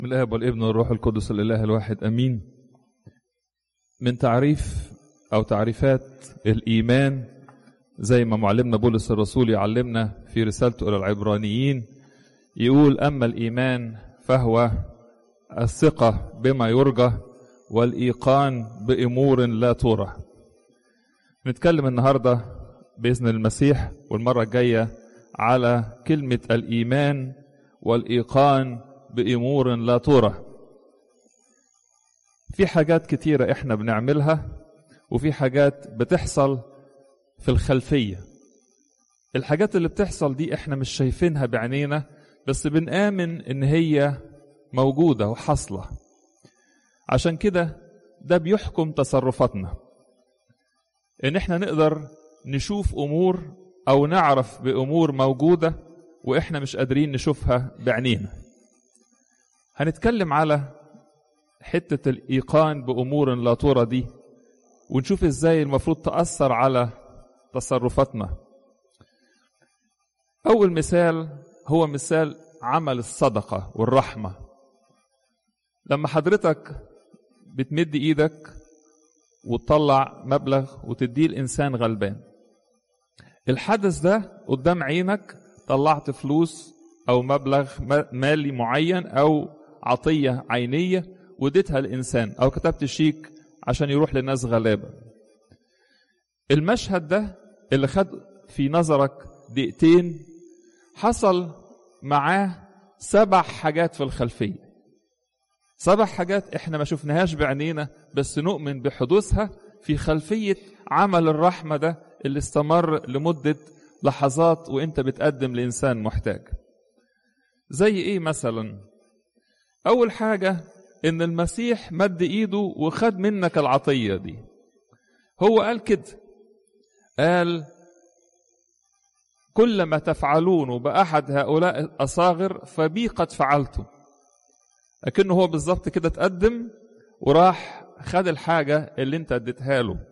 من الاب والابن والروح القدس الاله الواحد امين من تعريف او تعريفات الايمان زي ما معلمنا بولس الرسول يعلمنا في رسالته الى العبرانيين يقول اما الايمان فهو الثقه بما يرجى والايقان بامور لا ترى نتكلم النهارده باذن المسيح والمره الجايه على كلمه الايمان والايقان بامور لا ترى في حاجات كتيره احنا بنعملها وفي حاجات بتحصل في الخلفيه الحاجات اللي بتحصل دي احنا مش شايفينها بعينينا بس بنآمن ان هي موجوده وحاصله عشان كده ده بيحكم تصرفاتنا ان احنا نقدر نشوف امور او نعرف بامور موجوده واحنا مش قادرين نشوفها بعينينا هنتكلم على حته الايقان بامور لا ترى دي ونشوف ازاي المفروض تاثر على تصرفاتنا اول مثال هو مثال عمل الصدقه والرحمه لما حضرتك بتمد ايدك وتطلع مبلغ وتديه الانسان غلبان الحدث ده قدام عينك طلعت فلوس او مبلغ مالي معين او عطيه عينيه واديتها الانسان او كتبت شيك عشان يروح لناس غلابه المشهد ده اللي خد في نظرك دقيقتين حصل معاه سبع حاجات في الخلفيه سبع حاجات احنا ما شفناهاش بعينينا بس نؤمن بحدوثها في خلفيه عمل الرحمه ده اللي استمر لمده لحظات وانت بتقدم لانسان محتاج زي ايه مثلا اول حاجه ان المسيح مد ايده وخد منك العطيه دي هو قال كده قال كل ما تفعلونه باحد هؤلاء الاصاغر فبي قد فعلته لكنه هو بالظبط كده تقدم وراح خد الحاجه اللي انت اديتها له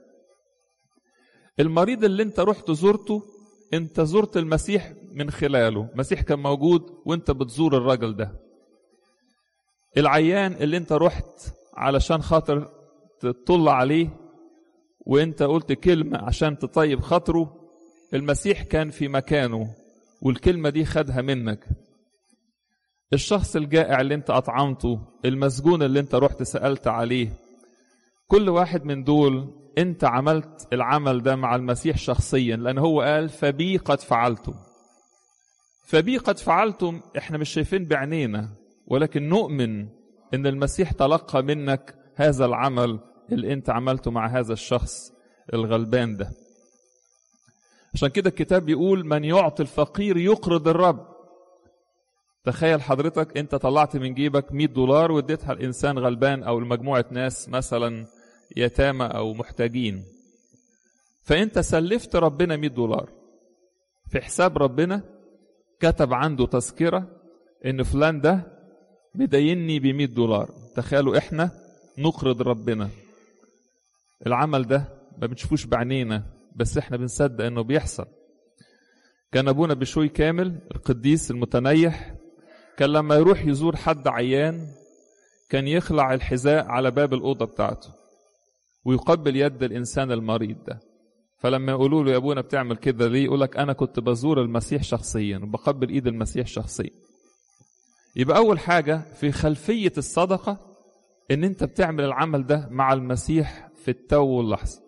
المريض اللي انت رحت زرته انت زرت المسيح من خلاله المسيح كان موجود وانت بتزور الراجل ده العيان اللي انت رحت علشان خاطر تطل عليه وانت قلت كلمة عشان تطيب خاطره المسيح كان في مكانه والكلمة دي خدها منك الشخص الجائع اللي انت أطعمته المسجون اللي انت رحت سألت عليه كل واحد من دول انت عملت العمل ده مع المسيح شخصيا لأن هو قال فبي قد فعلتم فبي قد فعلتم احنا مش شايفين بعينينا ولكن نؤمن ان المسيح تلقى منك هذا العمل اللي انت عملته مع هذا الشخص الغلبان ده عشان كده الكتاب بيقول من يعطي الفقير يقرض الرب تخيل حضرتك انت طلعت من جيبك 100 دولار واديتها لانسان غلبان او لمجموعه ناس مثلا يتامى او محتاجين فانت سلفت ربنا 100 دولار في حساب ربنا كتب عنده تذكره ان فلان ده مديني ب 100 دولار تخيلوا احنا نقرض ربنا العمل ده ما بنشوفوش بعينينا بس احنا بنصدق انه بيحصل كان ابونا بشوي كامل القديس المتنيح كان لما يروح يزور حد عيان كان يخلع الحذاء على باب الأوضة بتاعته ويقبل يد الإنسان المريض ده فلما يقولوا له يا ابونا بتعمل كده ليه يقول لك أنا كنت بزور المسيح شخصيا وبقبل إيد المسيح شخصيا يبقى أول حاجة في خلفية الصدقة إن أنت بتعمل العمل ده مع المسيح في التو واللحظة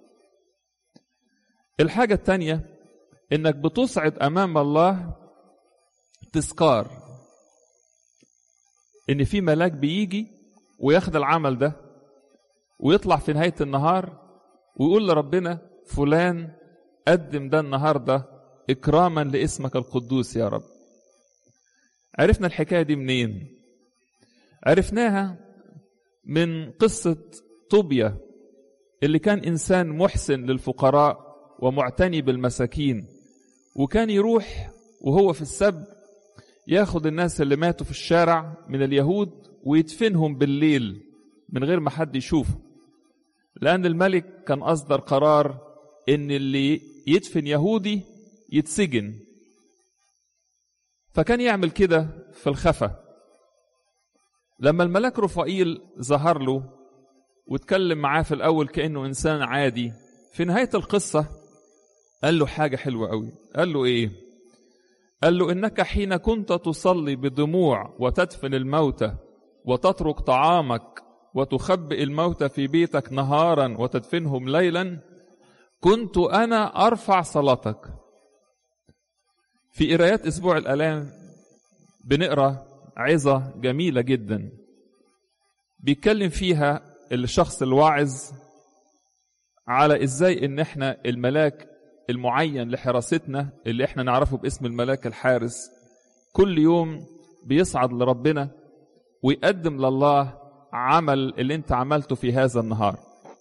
الحاجة التانية إنك بتصعد أمام الله تذكار إن في ملاك بيجي وياخد العمل ده ويطلع في نهاية النهار ويقول لربنا فلان قدم ده النهاردة إكراما لاسمك القدوس يا رب عرفنا الحكاية دي منين عرفناها من قصة طوبيا اللي كان إنسان محسن للفقراء ومعتني بالمساكين وكان يروح وهو في السب ياخد الناس اللي ماتوا في الشارع من اليهود ويدفنهم بالليل من غير ما حد يشوفه لأن الملك كان أصدر قرار إن اللي يدفن يهودي يتسجن فكان يعمل كده في الخفا لما الملاك رفائيل ظهر له واتكلم معاه في الأول كأنه إنسان عادي في نهاية القصة قال له حاجة حلوة قوي قال له إيه قال له إنك حين كنت تصلي بدموع وتدفن الموتى وتترك طعامك وتخبئ الموتى في بيتك نهارا وتدفنهم ليلا كنت أنا أرفع صلاتك في قرايات أسبوع الآلام بنقرأ عظة جميلة جدا بيتكلم فيها الشخص الواعظ على ازاي ان احنا الملاك المعين لحراستنا اللي احنا نعرفه باسم الملاك الحارس كل يوم بيصعد لربنا ويقدم لله عمل اللي انت عملته في هذا النهار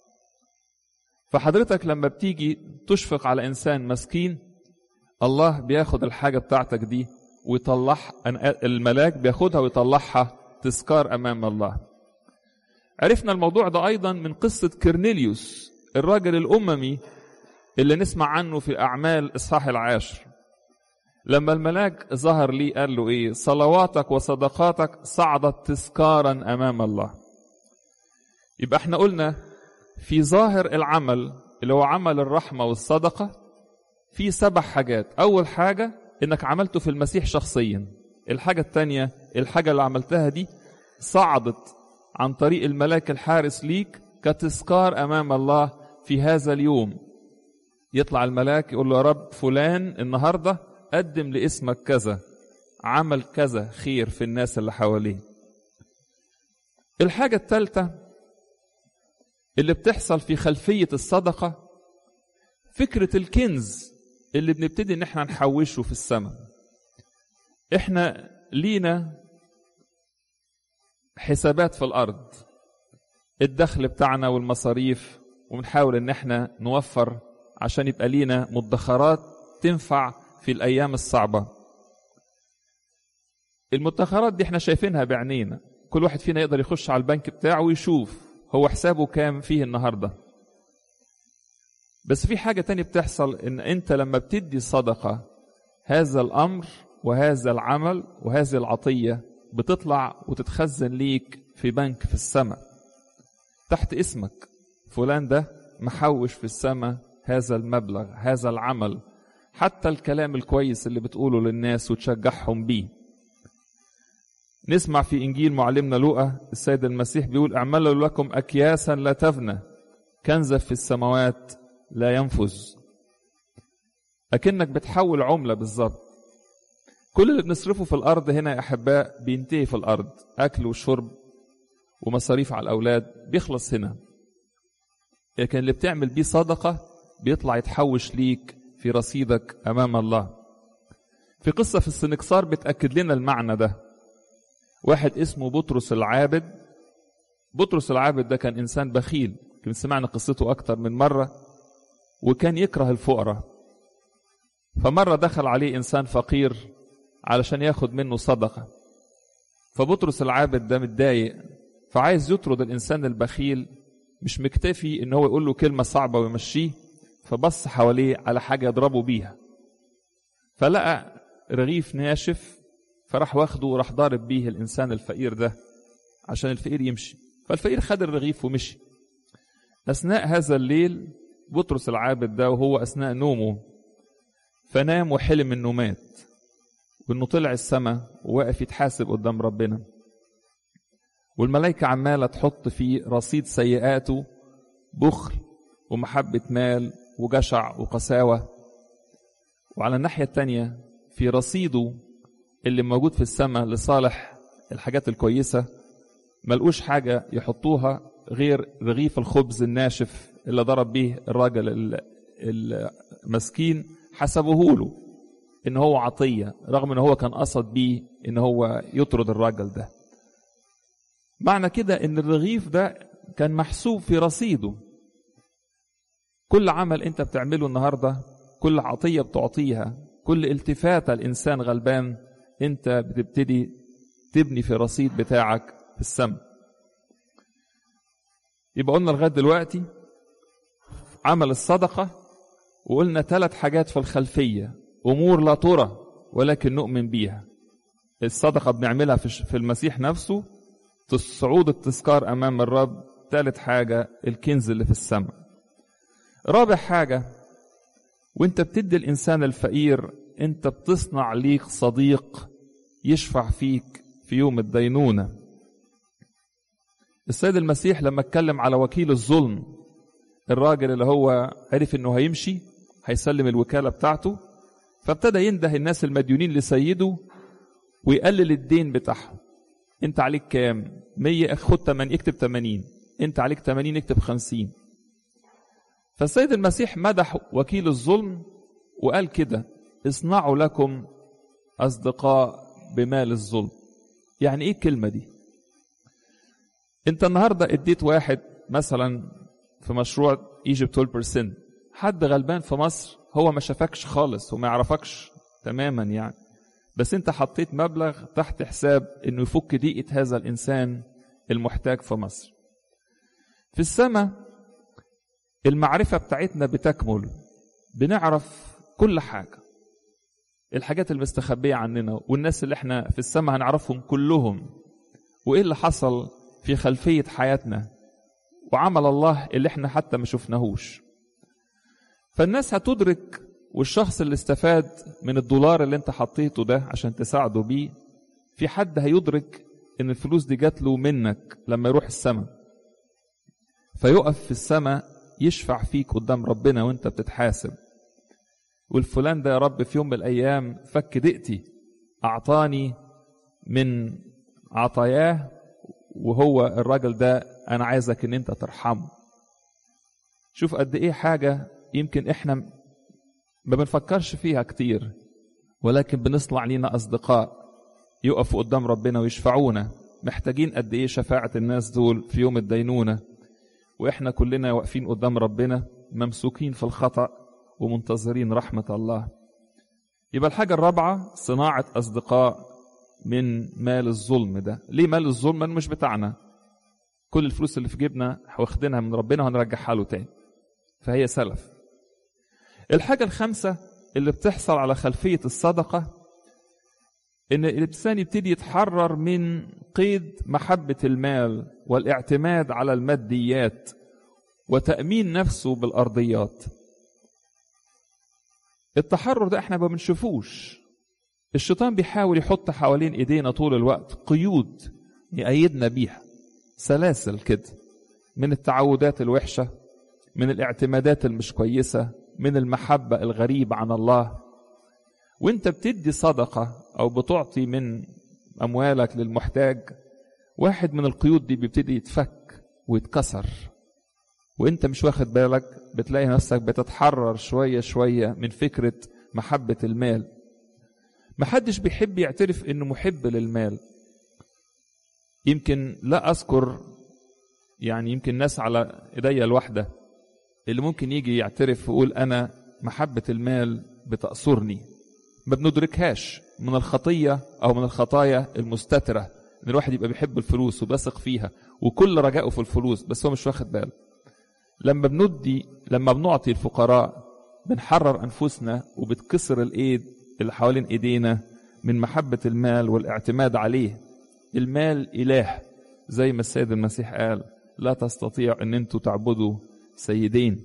فحضرتك لما بتيجي تشفق على انسان مسكين الله بياخد الحاجه بتاعتك دي ويطلعها الملاك بياخدها ويطلعها تذكار امام الله عرفنا الموضوع ده ايضا من قصه كرنيليوس الراجل الاممي اللي نسمع عنه في اعمال اصحاح العاشر لما الملاك ظهر لي قال له ايه صلواتك وصدقاتك صعدت تذكارا امام الله يبقى احنا قلنا في ظاهر العمل اللي هو عمل الرحمه والصدقه في سبع حاجات اول حاجه انك عملته في المسيح شخصيا الحاجه الثانيه الحاجه اللي عملتها دي صعدت عن طريق الملاك الحارس ليك كتذكار امام الله في هذا اليوم يطلع الملاك يقول له يا رب فلان النهارده قدم لاسمك كذا عمل كذا خير في الناس اللي حواليه الحاجة الثالثة اللي بتحصل في خلفية الصدقة فكرة الكنز اللي بنبتدي ان احنا نحوشه في السماء احنا لينا حسابات في الارض الدخل بتاعنا والمصاريف وبنحاول ان احنا نوفر عشان يبقى لينا مدخرات تنفع في الايام الصعبه المدخرات دي احنا شايفينها بعينينا كل واحد فينا يقدر يخش على البنك بتاعه ويشوف هو حسابه كام فيه النهارده بس في حاجة تانية بتحصل ان انت لما بتدي صدقة هذا الامر وهذا العمل وهذه العطية بتطلع وتتخزن ليك في بنك في السماء تحت اسمك فلان ده محوش في السماء هذا المبلغ هذا العمل حتى الكلام الكويس اللي بتقوله للناس وتشجعهم بيه نسمع في انجيل معلمنا لوقا السيد المسيح بيقول اعملوا لكم اكياسا لا تفنى كنزا في السماوات لا ينفذ اكنك بتحول عمله بالظبط كل اللي بنصرفه في الارض هنا يا احباء بينتهي في الارض اكل وشرب ومصاريف على الاولاد بيخلص هنا لكن اللي بتعمل بيه صدقه بيطلع يتحوش ليك في رصيدك امام الله في قصه في السنكسار بتاكد لنا المعنى ده واحد اسمه بطرس العابد بطرس العابد ده كان انسان بخيل يمكن سمعنا قصته اكتر من مره وكان يكره الفقراء فمره دخل عليه انسان فقير علشان ياخد منه صدقه فبطرس العابد ده متضايق فعايز يطرد الانسان البخيل مش مكتفي ان هو يقول له كلمه صعبه ويمشيه فبص حواليه على حاجه يضربه بيها فلقى رغيف ناشف فراح واخده وراح ضارب بيه الانسان الفقير ده عشان الفقير يمشي فالفقير خد الرغيف ومشي اثناء هذا الليل بطرس العابد ده وهو اثناء نومه فنام وحلم انه مات وانه طلع السماء وواقف يتحاسب قدام ربنا والملائكة عمالة تحط في رصيد سيئاته بخل ومحبة مال وجشع وقساوة وعلى الناحية التانية في رصيده اللي موجود في السماء لصالح الحاجات الكويسة ملقوش حاجة يحطوها غير رغيف الخبز الناشف اللي ضرب بيه الراجل المسكين حسبوه له ان هو عطية رغم ان هو كان قصد بيه ان هو يطرد الراجل ده معنى كده ان الرغيف ده كان محسوب في رصيده كل عمل انت بتعمله النهارده كل عطيه بتعطيها كل التفاته الانسان غلبان انت بتبتدي تبني في الرصيد بتاعك في السماء يبقى قلنا لغايه دلوقتي عمل الصدقه وقلنا ثلاث حاجات في الخلفيه امور لا ترى ولكن نؤمن بيها الصدقه بنعملها في المسيح نفسه صعود التذكار أمام الرب ثالث حاجة الكنز اللي في السماء رابع حاجة وانت بتدي الإنسان الفقير انت بتصنع ليك صديق يشفع فيك في يوم الدينونة السيد المسيح لما اتكلم على وكيل الظلم الراجل اللي هو عرف انه هيمشي هيسلم الوكالة بتاعته فابتدى ينده الناس المديونين لسيده ويقلل الدين بتاعهم انت عليك كام 100 خد 80 اكتب 80 انت عليك 80 اكتب 50 فالسيد المسيح مدح وكيل الظلم وقال كده اصنعوا لكم اصدقاء بمال الظلم يعني ايه الكلمه دي انت النهارده اديت واحد مثلا في مشروع ايجيبت 12% حد غلبان في مصر هو ما شافكش خالص وما يعرفكش تماما يعني بس انت حطيت مبلغ تحت حساب انه يفك ضيقه هذا الانسان المحتاج في مصر في السماء المعرفه بتاعتنا بتكمل بنعرف كل حاجه الحاجات المستخبيه عننا والناس اللي احنا في السماء هنعرفهم كلهم وايه اللي حصل في خلفيه حياتنا وعمل الله اللي احنا حتى ما شفناهوش فالناس هتدرك والشخص اللي استفاد من الدولار اللي انت حطيته ده عشان تساعده بيه في حد هيدرك ان الفلوس دي جات له منك لما يروح السماء فيقف في السماء يشفع فيك قدام ربنا وانت بتتحاسب والفلان ده يا رب في يوم من الايام فك دقتي اعطاني من عطاياه وهو الراجل ده انا عايزك ان انت ترحمه شوف قد ايه حاجه يمكن احنا ما بنفكرش فيها كتير ولكن بنصنع لينا اصدقاء يقفوا قدام ربنا ويشفعونا محتاجين قد ايه شفاعه الناس دول في يوم الدينونه واحنا كلنا واقفين قدام ربنا ممسوكين في الخطأ ومنتظرين رحمة الله يبقى الحاجة الرابعة صناعة أصدقاء من مال الظلم ده ليه مال الظلم مش بتاعنا كل الفلوس اللي في جيبنا واخدينها من ربنا وهنرجعها له تاني فهي سلف الحاجة الخامسة اللي بتحصل على خلفية الصدقة إن الإنسان يبتدي يتحرر من قيد محبة المال والاعتماد على الماديات وتأمين نفسه بالأرضيات التحرر ده احنا ما بنشوفوش الشيطان بيحاول يحط حوالين ايدينا طول الوقت قيود يأيدنا بيها سلاسل كده من التعودات الوحشة من الاعتمادات المش كويسة من المحبة الغريبة عن الله وانت بتدي صدقة او بتعطي من اموالك للمحتاج واحد من القيود دي بيبتدي يتفك ويتكسر وانت مش واخد بالك بتلاقي نفسك بتتحرر شوية شوية من فكرة محبة المال محدش بيحب يعترف انه محب للمال يمكن لا اذكر يعني يمكن ناس على ايديا الواحدة اللي ممكن يجي يعترف ويقول انا محبة المال بتأثرني ما بندركهاش من الخطية او من الخطايا المستترة ان الواحد يبقى بيحب الفلوس وبيثق فيها وكل رجائه في الفلوس بس هو مش واخد باله لما بندي لما بنعطي الفقراء بنحرر انفسنا وبتكسر الايد اللي حوالين ايدينا من محبة المال والاعتماد عليه المال اله زي ما السيد المسيح قال لا تستطيع ان انتوا تعبدوا سيدين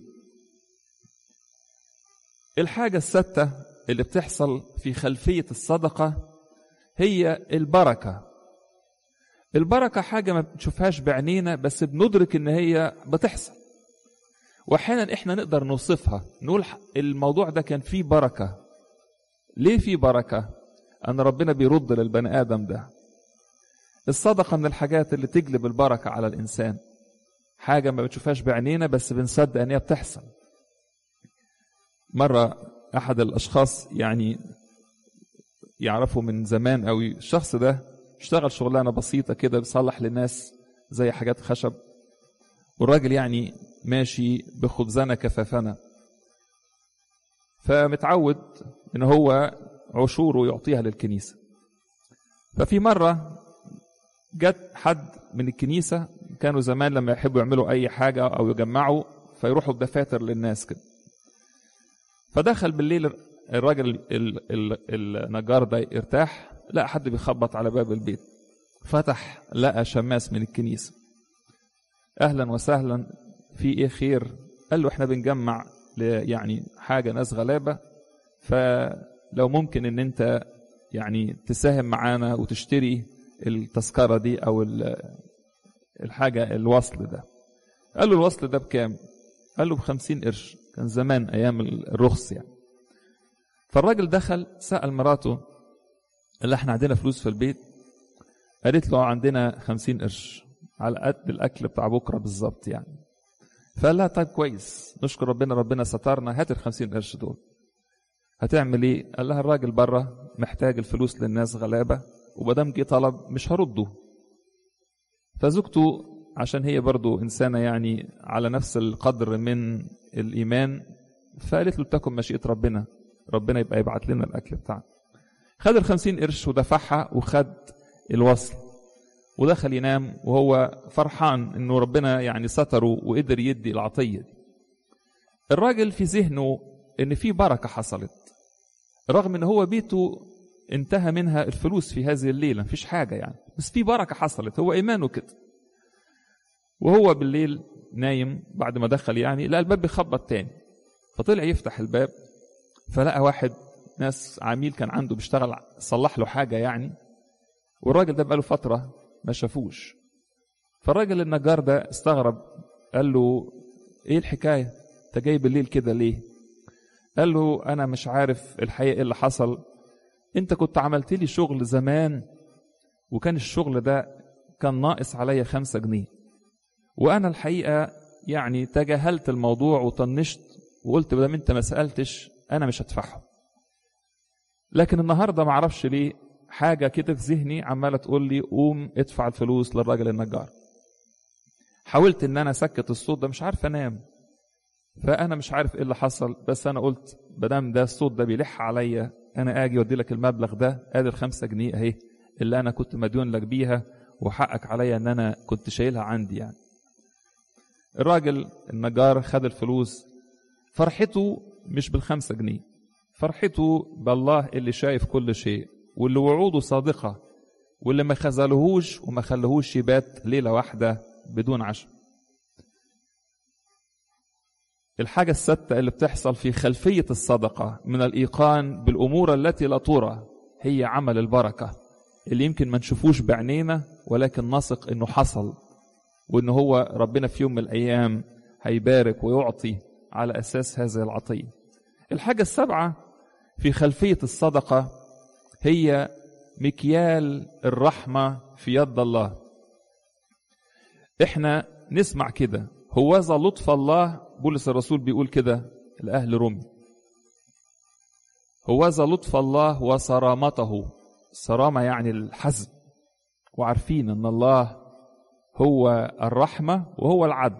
الحاجة الستة اللي بتحصل في خلفية الصدقة هي البركة البركة حاجة ما بنشوفهاش بعينينا بس بندرك ان هي بتحصل واحيانا احنا نقدر نوصفها نقول الموضوع ده كان فيه بركه ليه فيه بركه ان ربنا بيرد للبني ادم ده الصدقه من الحاجات اللي تجلب البركه على الانسان حاجه ما بنشوفهاش بعينينا بس بنصدق ان هي بتحصل مره احد الاشخاص يعني يعرفه من زمان قوي الشخص ده اشتغل شغلانه بسيطه كده بيصلح للناس زي حاجات خشب والراجل يعني ماشي بخبزنا كفافنا فمتعود ان هو عشوره يعطيها للكنيسه ففي مره جت حد من الكنيسه كانوا زمان لما يحبوا يعملوا اي حاجه او يجمعوا فيروحوا بدفاتر للناس كده فدخل بالليل الراجل النجار ده يرتاح لقى حد بيخبط على باب البيت فتح لقى شماس من الكنيسة أهلا وسهلا في إيه خير قال له إحنا بنجمع يعني حاجة ناس غلابة فلو ممكن إن أنت يعني تساهم معانا وتشتري التذكرة دي أو الحاجة الوصل ده قال له الوصل ده بكام قال له بخمسين قرش كان زمان أيام الرخص يعني فالراجل دخل سأل مراته قال احنا عندنا فلوس في البيت قالت له عندنا خمسين قرش على قد الأكل بتاع بكرة بالظبط يعني فقال لها طيب كويس نشكر ربنا ربنا سترنا هات الخمسين قرش دول هتعمل ايه قال لها الراجل بره محتاج الفلوس للناس غلابة ومادام جه طلب مش هرده فزوجته عشان هي برضو إنسانة يعني على نفس القدر من الإيمان فقالت له تكن مشيئة ربنا ربنا يبقى يبعت لنا الأكل بتاعنا خد الخمسين قرش ودفعها وخد الوصل ودخل ينام وهو فرحان انه ربنا يعني ستره وقدر يدي العطية دي الراجل في ذهنه ان في بركة حصلت رغم ان هو بيته انتهى منها الفلوس في هذه الليلة مفيش حاجة يعني بس في بركة حصلت هو ايمانه كده وهو بالليل نايم بعد ما دخل يعني لقى الباب بيخبط تاني فطلع يفتح الباب فلقى واحد ناس عميل كان عنده بيشتغل صلح له حاجة يعني والراجل ده بقاله فترة ما شافوش فالراجل النجار ده استغرب قال له ايه الحكاية انت جاي بالليل كده ليه قال له انا مش عارف الحقيقة ايه اللي حصل انت كنت عملت لي شغل زمان وكان الشغل ده كان ناقص عليا خمسة جنيه وانا الحقيقة يعني تجاهلت الموضوع وطنشت وقلت بدل انت ما سألتش انا مش هدفعهم لكن النهارده ما اعرفش ليه حاجه كده في ذهني عماله تقول لي قوم ادفع الفلوس للراجل النجار حاولت ان انا اسكت الصوت ده مش عارف انام فانا مش عارف ايه اللي حصل بس انا قلت بدام ده الصوت ده بيلح عليا انا اجي وادي لك المبلغ ده ادي الخمسة جنيه اهي اللي انا كنت مديون لك بيها وحقك عليا ان انا كنت شايلها عندي يعني الراجل النجار خد الفلوس فرحته مش بالخمسة جنيه فرحته بالله اللي شايف كل شيء واللي وعوده صادقة واللي ما خذلهوش وما خلهوش يبات ليلة واحدة بدون عشاء الحاجة الستة اللي بتحصل في خلفية الصدقة من الإيقان بالأمور التي لا ترى هي عمل البركة اللي يمكن ما نشوفوش بعينينا ولكن نثق إنه حصل وإن هو ربنا في يوم من الأيام هيبارك ويعطي على أساس هذه العطية الحاجة السابعة في خلفية الصدقة هي مكيال الرحمة في يد الله احنا نسمع كده هوذا لطف الله بولس الرسول بيقول كده لأهل رومي هوذا لطف الله وصرامته الصرامة يعني الحزم وعارفين ان الله هو الرحمة وهو العدل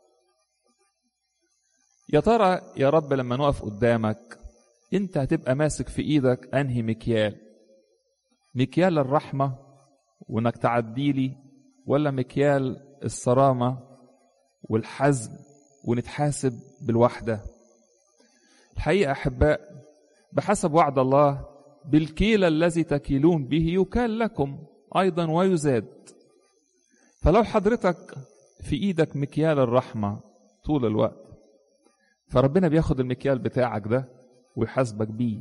يا ترى يا رب لما نقف قدامك انت هتبقى ماسك في ايدك انهي مكيال مكيال الرحمة وانك تعدي لي ولا مكيال الصرامة والحزم ونتحاسب بالوحدة الحقيقة أحباء بحسب وعد الله بالكيل الذي تكيلون به يكال لكم أيضا ويزاد فلو حضرتك في إيدك مكيال الرحمة طول الوقت فربنا بياخد المكيال بتاعك ده ويحاسبك بيه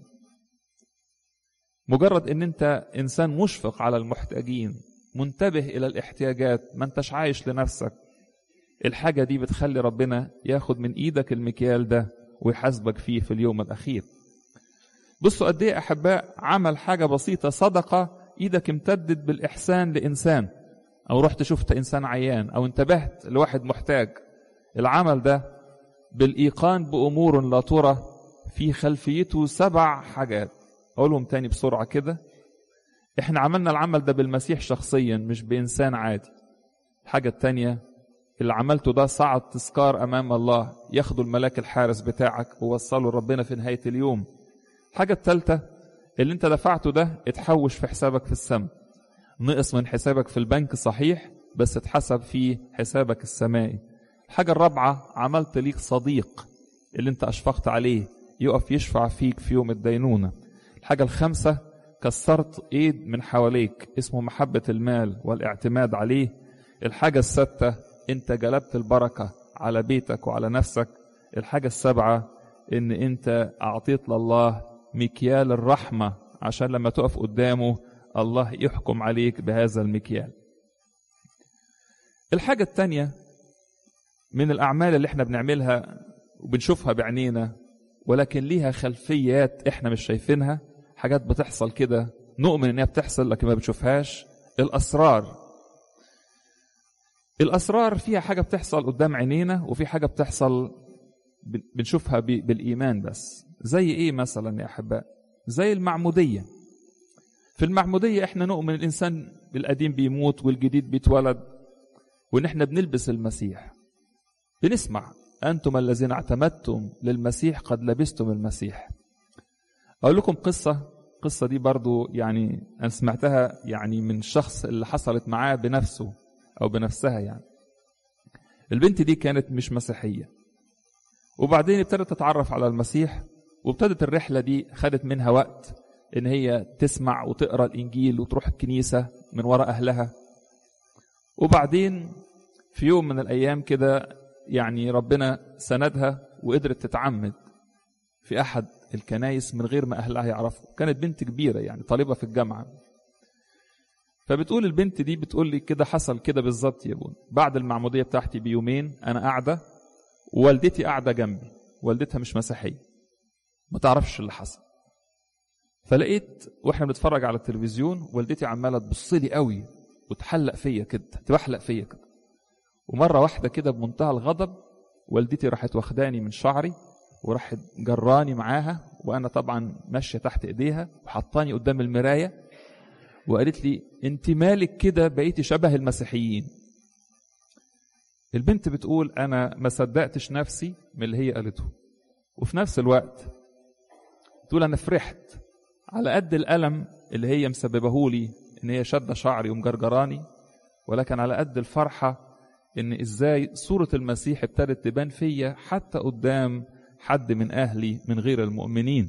مجرد ان انت انسان مشفق على المحتاجين منتبه الى الاحتياجات ما انتش عايش لنفسك الحاجة دي بتخلي ربنا ياخد من ايدك المكيال ده ويحاسبك فيه في اليوم الاخير بصوا قد ايه احباء عمل حاجة بسيطة صدقة ايدك امتدت بالاحسان لانسان او رحت شفت انسان عيان او انتبهت لواحد محتاج العمل ده بالايقان بامور لا ترى في خلفيته سبع حاجات اقولهم تاني بسرعه كده احنا عملنا العمل ده بالمسيح شخصيا مش بانسان عادي الحاجه التانيه اللي عملته ده صعد تذكار امام الله ياخده الملاك الحارس بتاعك ووصله ربنا في نهايه اليوم الحاجه الثالثه اللي انت دفعته ده اتحوش في حسابك في السماء نقص من حسابك في البنك صحيح بس اتحسب في حسابك السمائي الحاجة الرابعة عملت ليك صديق اللي انت أشفقت عليه يقف يشفع فيك في يوم الدينونة الحاجة الخامسة كسرت ايد من حواليك اسمه محبة المال والاعتماد عليه الحاجة الستة انت جلبت البركة على بيتك وعلى نفسك الحاجة السابعة ان انت اعطيت لله مكيال الرحمة عشان لما تقف قدامه الله يحكم عليك بهذا المكيال الحاجة التانية من الأعمال اللي احنا بنعملها وبنشوفها بعينينا ولكن ليها خلفيات احنا مش شايفينها حاجات بتحصل كده نؤمن انها بتحصل لكن ما بنشوفهاش الأسرار الأسرار فيها حاجة بتحصل قدام عينينا وفي حاجة بتحصل بنشوفها بالإيمان بس زي إيه مثلا يا أحباء زي المعمودية في المعمودية إحنا نؤمن الإنسان القديم بيموت والجديد بيتولد وإن إحنا بنلبس المسيح بنسمع أنتم الذين اعتمدتم للمسيح قد لبستم المسيح أقول لكم قصة القصة دي برضو يعني أنا سمعتها يعني من الشخص اللي حصلت معاه بنفسه أو بنفسها يعني البنت دي كانت مش مسيحية وبعدين ابتدت تتعرف على المسيح وابتدت الرحلة دي خدت منها وقت إن هي تسمع وتقرأ الإنجيل وتروح الكنيسة من وراء أهلها وبعدين في يوم من الأيام كده يعني ربنا سندها وقدرت تتعمد في أحد الكنايس من غير ما أهلها يعرفوا كانت بنت كبيرة يعني طالبة في الجامعة فبتقول البنت دي بتقول لي كده حصل كده بالظبط يا بون بعد المعمودية بتاعتي بيومين أنا قاعدة ووالدتي قاعدة جنبي والدتها مش مسيحية ما تعرفش اللي حصل فلقيت واحنا بنتفرج على التلفزيون والدتي عماله تبص لي قوي وتحلق فيا كده تبحلق فيا كده ومره واحده كده بمنتهى الغضب والدتي راحت واخداني من شعري وراحت جراني معاها وانا طبعا ماشيه تحت ايديها وحطاني قدام المرايه وقالت لي انت مالك كده بقيتي شبه المسيحيين البنت بتقول انا ما صدقتش نفسي من اللي هي قالته وفي نفس الوقت تقول انا فرحت على قد الالم اللي هي مسببه لي ان هي شاده شعري ومجرجراني ولكن على قد الفرحه ان ازاي صوره المسيح ابتدت تبان فيا حتى قدام حد من اهلي من غير المؤمنين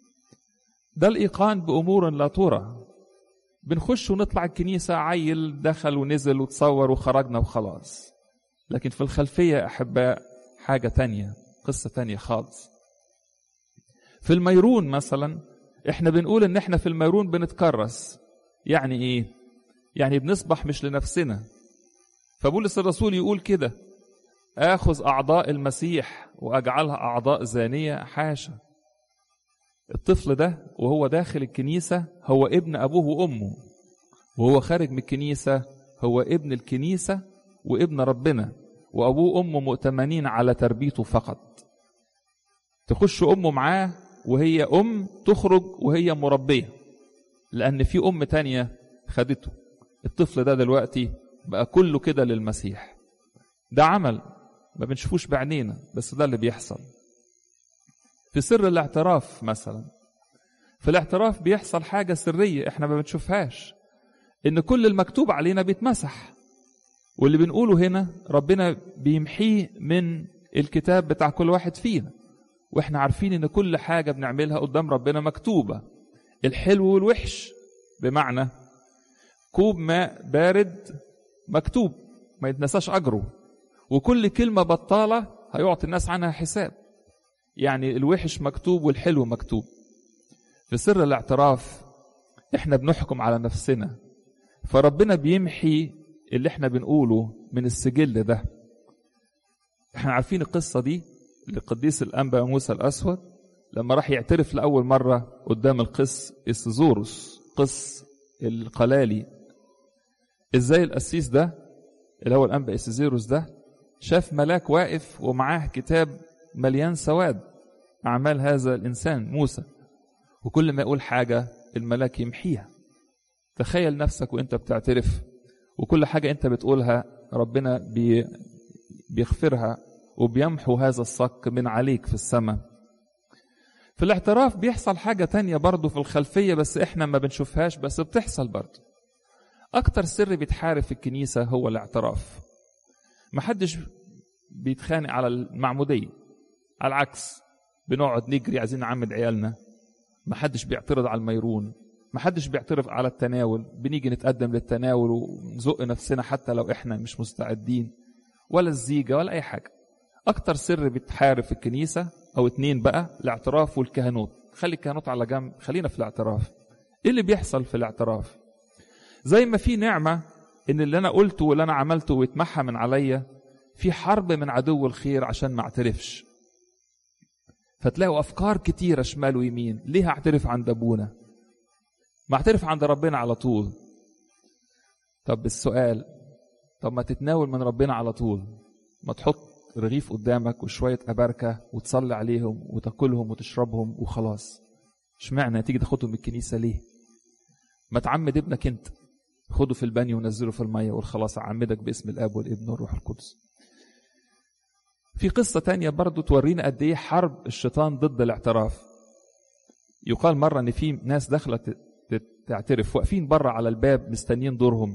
ده الايقان بامور لا ترى بنخش ونطلع الكنيسه عيل دخل ونزل وتصور وخرجنا وخلاص لكن في الخلفيه احباء حاجه تانية قصه تانية خالص في الميرون مثلا احنا بنقول ان احنا في الميرون بنتكرس يعني ايه يعني بنصبح مش لنفسنا فبولس الرسول يقول كده اخذ اعضاء المسيح واجعلها اعضاء زانيه حاشا الطفل ده وهو داخل الكنيسه هو ابن ابوه وامه وهو خارج من الكنيسه هو ابن الكنيسه وابن ربنا وابوه وامه مؤتمنين على تربيته فقط تخش امه معاه وهي ام تخرج وهي مربيه لان في ام تانية خدته الطفل ده دلوقتي بقى كله كده للمسيح ده عمل ما بنشوفوش بعينينا بس ده اللي بيحصل في سر الاعتراف مثلا في الاعتراف بيحصل حاجة سرية احنا ما بنشوفهاش ان كل المكتوب علينا بيتمسح واللي بنقوله هنا ربنا بيمحيه من الكتاب بتاع كل واحد فينا واحنا عارفين ان كل حاجة بنعملها قدام ربنا مكتوبة الحلو والوحش بمعنى كوب ماء بارد مكتوب ما يتنساش أجره وكل كلمة بطالة هيعطي الناس عنها حساب يعني الوحش مكتوب والحلو مكتوب في سر الاعتراف احنا بنحكم على نفسنا فربنا بيمحي اللي احنا بنقوله من السجل ده احنا عارفين القصة دي لقديس الأنبا موسى الأسود لما راح يعترف لأول مرة قدام القس إسزوروس قس القلالي ازاي القسيس ده اللي هو الأنبا إسزيروس ده شاف ملاك واقف ومعاه كتاب مليان سواد أعمال هذا الإنسان موسى وكل ما يقول حاجة الملاك يمحيها تخيل نفسك وانت بتعترف وكل حاجة انت بتقولها ربنا بي بيغفرها وبيمحو هذا الصك من عليك في السماء في الاعتراف بيحصل حاجة تانية برضه في الخلفية بس احنا ما بنشوفهاش بس بتحصل برضه أكتر سر بيتحارب في الكنيسة هو الاعتراف محدش بيتخانق على المعمودية على العكس بنقعد نجري عايزين نعمد عيالنا محدش بيعترض على الميرون محدش بيعترف على التناول بنيجي نتقدم للتناول ونزق نفسنا حتى لو احنا مش مستعدين ولا الزيجة ولا أي حاجة أكتر سر بيتحارب في الكنيسة أو اتنين بقى الاعتراف والكهنوت خلي الكهنوت على جنب خلينا في الاعتراف إيه اللي بيحصل في الاعتراف زي ما في نعمة إن اللي أنا قلته واللي أنا عملته ويتمحى من عليا في حرب من عدو الخير عشان ما اعترفش فتلاقوا أفكار كتيرة شمال ويمين ليه هعترف عند أبونا ما اعترف عند ربنا على طول طب السؤال طب ما تتناول من ربنا على طول ما تحط رغيف قدامك وشوية أباركة وتصلي عليهم وتاكلهم وتشربهم وخلاص اشمعنى تيجي تاخدهم من الكنيسة ليه ما تعمد ابنك انت خده في البانيو ونزله في المية والخلاص أعمدك باسم الآب والابن والروح القدس في قصة تانية برضو تورينا قد ايه حرب الشيطان ضد الاعتراف يقال مرة ان في ناس دخلت تعترف واقفين بره على الباب مستنيين دورهم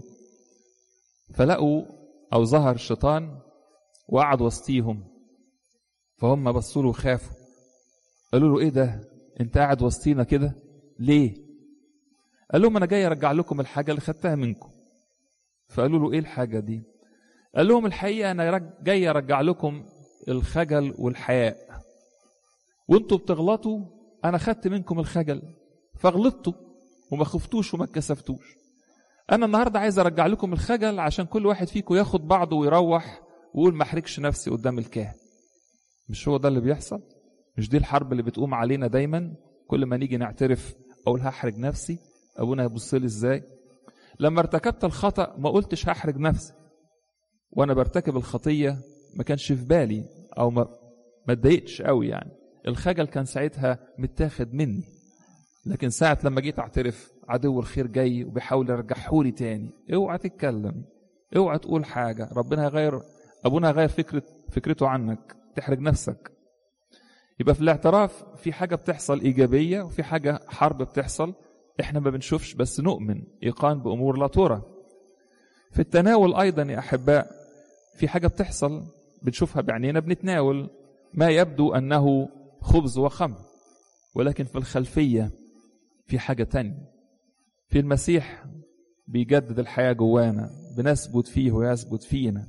فلقوا او ظهر الشيطان وقعد وسطيهم فهم بصوا له وخافوا قالوا له ايه ده انت قاعد وسطينا كده ليه قال لهم انا جاي ارجع لكم الحاجه اللي خدتها منكم فقالوا له ايه الحاجه دي قال لهم الحقيقه انا جاي ارجع لكم الخجل والحياء وانتوا بتغلطوا انا خدت منكم الخجل فغلطتوا وما خفتوش وما اتكسفتوش انا النهارده عايز ارجع لكم الخجل عشان كل واحد فيكم ياخد بعضه ويروح ويقول ما احرجش نفسي قدام الكاهن مش هو ده اللي بيحصل مش دي الحرب اللي بتقوم علينا دايما كل ما نيجي نعترف اقول هحرج نفسي ابونا هيبص لي ازاي لما ارتكبت الخطا ما قلتش هحرج نفسي وانا برتكب الخطيه ما كانش في بالي او ما ما اتضايقتش قوي يعني الخجل كان ساعتها متاخد مني لكن ساعة لما جيت اعترف عدو الخير جاي وبيحاول يرجعهولي تاني اوعى تتكلم اوعى تقول حاجة ربنا هيغير ابونا هيغير فكرة فكرته عنك تحرج نفسك يبقى في الاعتراف في حاجة بتحصل إيجابية وفي حاجة حرب بتحصل احنا ما بنشوفش بس نؤمن إيقان بأمور لا ترى في التناول أيضا يا أحباء في حاجة بتحصل بنشوفها بعينينا بنتناول ما يبدو أنه خبز وخمر ولكن في الخلفية في حاجة تانية في المسيح بيجدد الحياة جوانا بنثبت فيه ويثبت فينا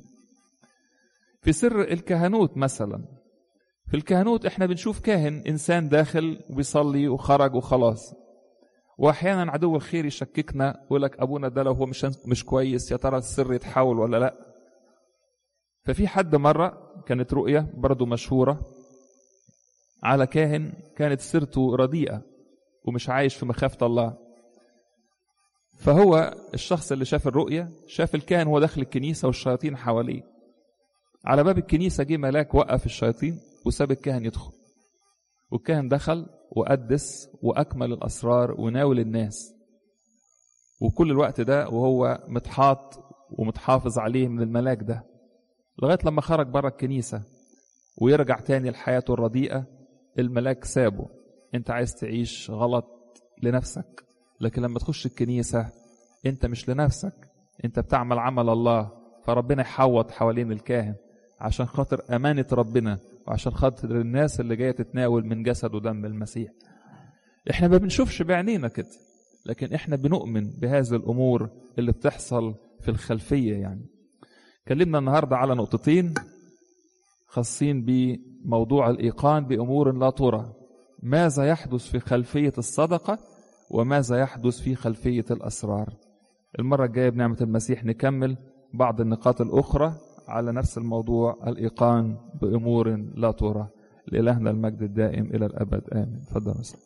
في سر الكهنوت مثلا في الكهنوت احنا بنشوف كاهن انسان داخل وبيصلي وخرج وخلاص واحيانا عدو الخير يشككنا يقول لك ابونا ده لو هو مش مش كويس يا ترى السر يتحول ولا لا ففي حد مره كانت رؤيه برضه مشهوره على كاهن كانت سيرته رديئه ومش عايش في مخافه الله فهو الشخص اللي شاف الرؤيه شاف الكاهن وهو داخل الكنيسه والشياطين حواليه على باب الكنيسه جه ملاك وقف الشياطين وساب الكاهن يدخل والكاهن دخل وقدس واكمل الاسرار وناول الناس وكل الوقت ده وهو متحاط ومتحافظ عليه من الملاك ده لغايه لما خرج بره الكنيسه ويرجع تاني لحياته الرديئه الملاك سابه انت عايز تعيش غلط لنفسك لكن لما تخش الكنيسه انت مش لنفسك انت بتعمل عمل الله فربنا يحوط حوالين الكاهن عشان خاطر امانه ربنا وعشان خاطر الناس اللي جايه تتناول من جسد ودم المسيح احنا ما بنشوفش بعينينا كده لكن احنا بنؤمن بهذه الامور اللي بتحصل في الخلفيه يعني كلمنا النهارده على نقطتين خاصين بموضوع الايقان بامور لا ترى ماذا يحدث في خلفيه الصدقه وماذا يحدث في خلفيه الاسرار المره الجايه بنعمه المسيح نكمل بعض النقاط الاخرى على نفس الموضوع الإيقان بأمور لا ترى لإلهنا المجد الدائم إلى الأبد آمين تفضل